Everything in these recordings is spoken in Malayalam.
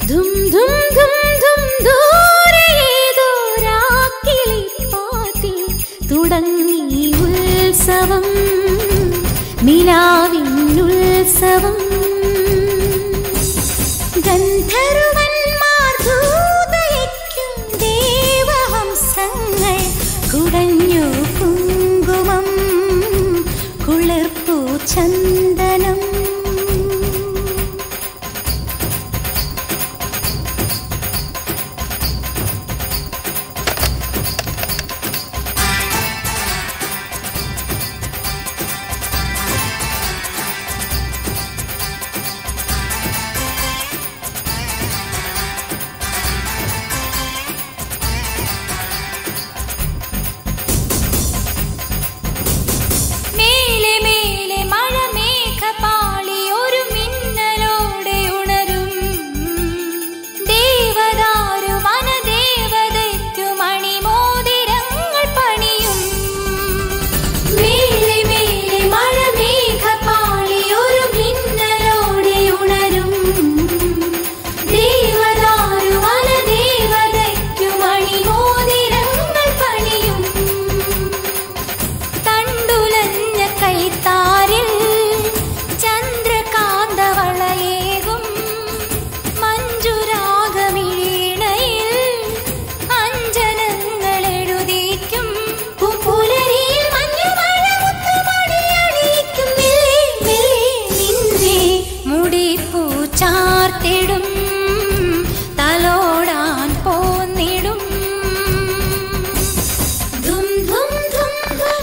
ധും ധും ധും ധും ദൂരെ ഏതോ രാക്കിളിപ്പാട്ടിൽ തുടങ്ങി ഉത്സവം നിലാവിനുത്സവം ഗന്ധർവന്മാർ ധൂതയ്ക്കും ദേവഹംസങ്ങൾ കുടഞ്ഞു കുങ്കുമം കുളിർപ്പൂ ചന്ദനം മേലെ മേലെ മഴമേഘപാളി ഒരു മിന്നലോടെ ഉണരും ദേവദാരു വനദേവതയ്ക്കു മണിമോതിരങ്ങൾ പണിയും മേലെ മേലെ മഴമേഘപാളി ഒരു മിന്നലോടെ ഉണരും ദേവദാരു വനദേവതയ്ക്കു മണിമോതിരങ്ങൾ പണിയും തണ്ടുലഞ്ഞ കൈത്താരിൽ ചന്ദ്രകാന്തവളയേകും മഞ്ജുരാഗമിഴീണയിൽ അഞ്ജനങ്ങൾ എഴുതിക്കും പുലരിയിൽ മഞ്ഞുമഴ മുത്തുമണിയണിയിക്കും മെല്ലെ മെല്ലെ നിന്നെ മുടിപ്പൂ ചാർത്തിടും തലോടാൻ പോന്നിടും ധും ധും ധും ധും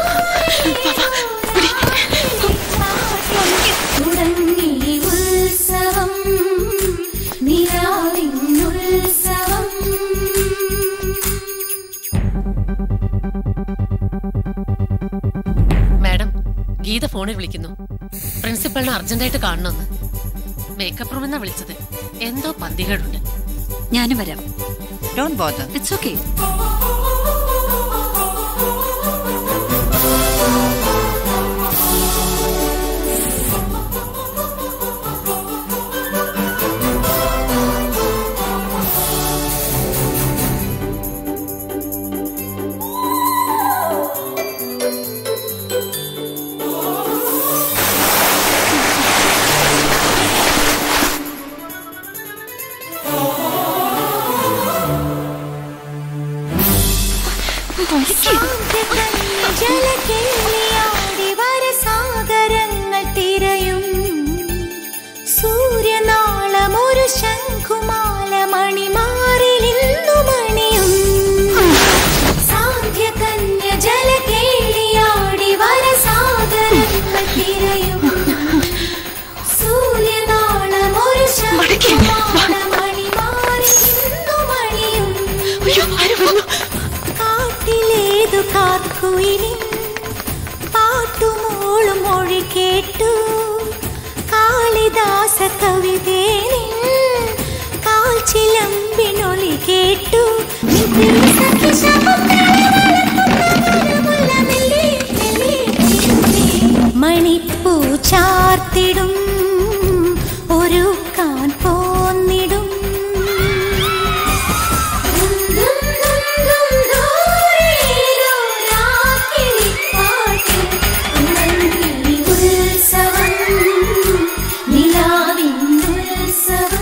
തുടങ്ങി ഉത്സവം നിലാവിൻ ഉത്സവം മാഡം ഗീത ഫോണിൽ വിളിക്കുന്നു പ്രിൻസിപ്പളിനെ അർജന്റായിട്ട് കാണണമെന്ന് മേക്കപ്പ് റൂമെന്നാ വിളിച്ചത് എന്തോ പന്തികേടുണ്ട് ഞാനും വരാം ഡോണ്ട് ബോദർ ഇറ്റ്സ് ഓക്കെ ജലകേളിയാടി വരസാഗരങ്ങൾ തിരയും സൂര്യനാളം ഒരു ശംഖുമാല മണിമാറിലിന്നു മണിയും സാന്ധ്യകന്യ ജലകേളിയാടി വരസാഗരങ്ങൾ തിരയും സൂര്യനാളം ഒരു ശംഖുമാല മണിമാറിലിന്നു മണിയും കാട്ടിലേതു കാർക്കുയിലിൻ പാട്ടുമോളും മൊഴി കേട്ടു കാളിദാസ കവിതേനിൻ കാൽച്ചിലമ്പിനൊലി കേട്ടു മണിപ്പൂ ചാർത്തിടും ഒരു കാൻ പോന്നിടും ഉത്സവം നിലാവിൻ ഉത്സവം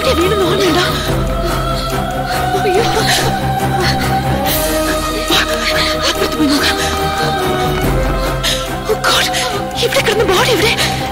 എവിടെ വീണെന്ന് ഓർമ്മയുണ്ടോ അയ്യോ അപ്പുറത്ത് പോയി നോക്കാം Oh God, ഇവിടെ കിടന്ന ബോഡി എവിടെ